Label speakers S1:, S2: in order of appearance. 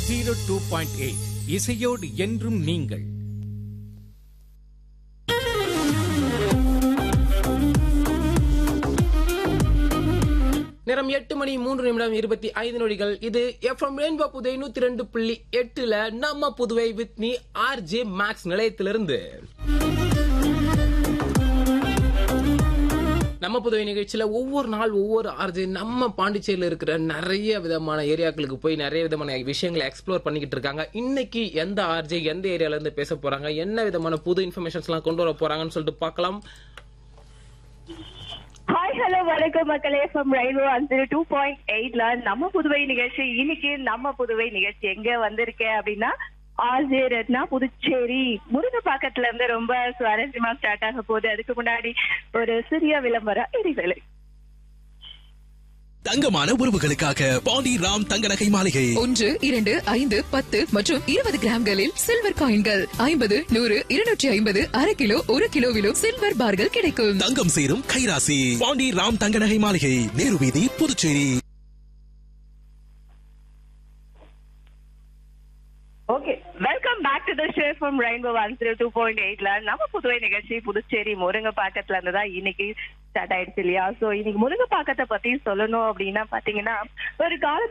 S1: zero two point eight இசையோடு என்றும் நீங்கள்
S2: நேரம் எட்டு மணி மூன்று நிமிடம் இருபத்தி ஐந்து நொடிகள் இது எஃப்எம் ரெயின்போ புதை நூத்தி ரெண்டு புள்ளி எட்டுல நம்ம Puduvai with me R J Max நிலையத்திலிருந்து நம்ம புதுவை நிகழ்ச்சியில ஒவ்வொரு நாள் ஒவ்வொரு ஆர்ஜே நம்ம பாண்டிச்சேரியில இருக்கிற நிறைய விதமான ஏரியாக்களுக்கு போய் நிறைய விதமான விஷயங்களை எக்ஸ்ப்ளோர் பண்ணிக்கிட்டு இருக்காங்க இன்னைக்கு எந்த ஆர்ஜே எந்த ஏரியால இருந்து பேச போறாங்க என்ன விதமான புது இன்ஃபர்மேஷன்ஸ் எல்லாம் கொண்டு வர போறாங்கன்னு சொல்லிட்டு பார்க்கலாம்
S3: ஹாய் ஹலோ வணக்கம் மக்களே ஃப்ரம் ரயில்வே வந்து டூ பாயிண்ட் எயிட்ல நம்ம புதுவை நிகழ்ச்சி இன்னைக்கு நம்ம புதுவை நிகழ்ச்சி எங்க வந்திருக்கேன் அப்படின்னா ஆர்ஜே ரத்னா புதுச்சேரி முருங்கப்பாக்கத்துல இருந்து ரொம்ப சுவாரஸ்யமா ஸ்டார்ட் ஆக போகுது அதுக்கு முன்னாடி ஒரு சிறிய விளம்பர இடைவேளை
S4: தங்கமான உறவுகளுக்காக பாண்டி ராம் தங்க நகை மாளிகை
S5: ஒன்று இரண்டு ஐந்து பத்து மற்றும் இருபது கிராம்களில் சில்வர் காயின்கள் ஐம்பது நூறு இருநூற்றி ஐம்பது அரை கிலோ ஒரு கிலோவிலும் சில்வர் பார்கள் கிடைக்கும்
S4: தங்கம் சேரும் கைராசி பாண்டி ராம் தங்க நகை மாளிகை நேரு வீதி Puducherry
S3: okay welcome back to the show from rainbow one zero two point எயிட்ல நம்ம புதுவை நிகழ்ச்சி புதுச்சேரி முருங்கப்பாக்கத்துல இருந்து தான் இன்னைக்கு ஸ்டார்ட் ஆயிடுச்சு இல்லையா சோ இன்னைக்கு முருங்கப்பாக்கத்தை பத்தி சொல்லணும் அப்படின்னா பாத்தீங்கன்னா ஒரு காலத்துல